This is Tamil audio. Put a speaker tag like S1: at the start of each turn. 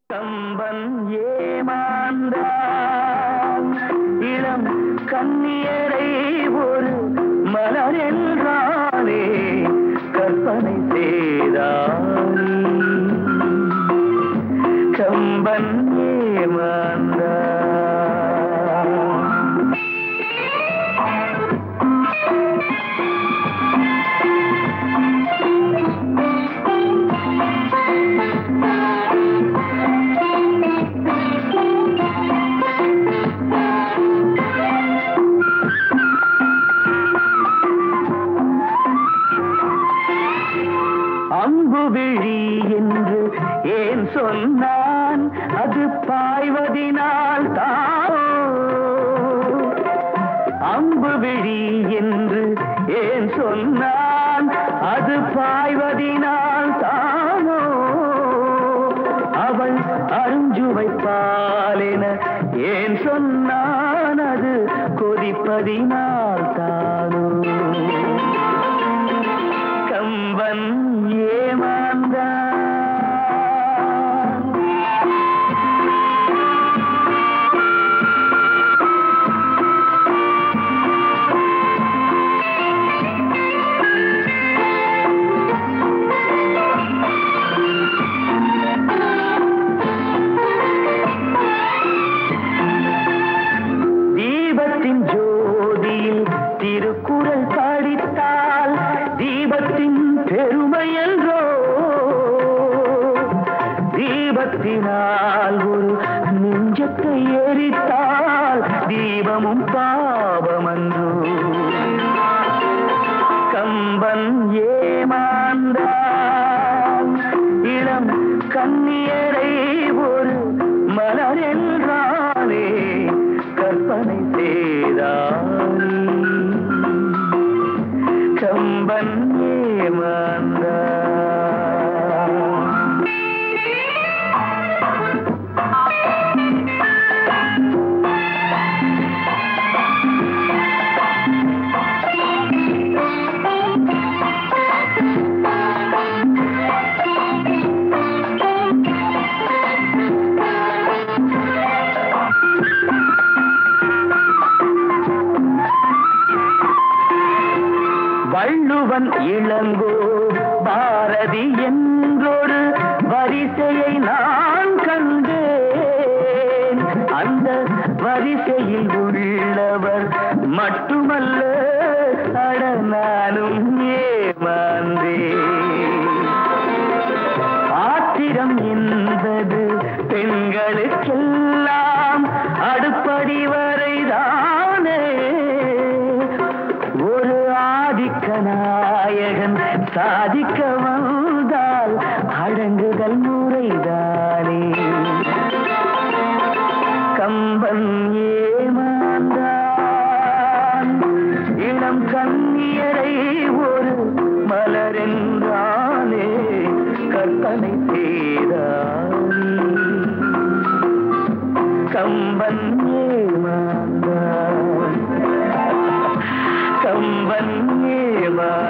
S1: கம்பன் ஏமாந்தான் இளம் கண்ணியரை ஒரு மலர் என்றானே கற்பனை செய்தானே கம்பன் ஏமாந்தான் அன்பு விழி என்று ஏன் சொன்னான் அது பாய்வதினால் தானோ அம்பு விழி என்று ஏன் சொன்னான் அது பாய்வதினால் தானோ அவள் அருஞ்சுவைப்பாலென ஏன் சொன்னான் அது கொதிப்பதினால் தானோ கம்பன் ஏமாந்தான் தீபத்தின் ஜோதியில் திருக்குறள் படித்தால் தீபத்தின் பெருமை என்றோ தீபத்தினால் ஒரு நெஞ்சத்தை எரித்தால் தீபமும் பாவமன்றோ கம்பன் ஏமாந்தான் இளம் கண்ணியரை ஒரு மலர் என்றானே கற்பனை செய்தானே கம்பன் ஏமாந்தான் வள்ளுவன் இளங்கோ பாரதி என்றொரு வரிசையை நான் கண்டேன் அந்த வரிசையில் உள்ளவர் மட்டுமல்ல அட நானும் ஏமாந்தேன் ஆத்திரம் என்பது பெண்களுக்கெல்லாம் அடுப்படி வரைதானே ஒரு ஆதிக்க நாயகன் சாதிக்க வந்தால் அடங்குதல் முறைதானே கம்பன் ஏமாந்தான் இளம் கண்ணியரை ஒரு மலரென்றானே கற்பனை செய்தானே கம்பன் ஏமாந்தான் கம்பன் ஏமாந்தான்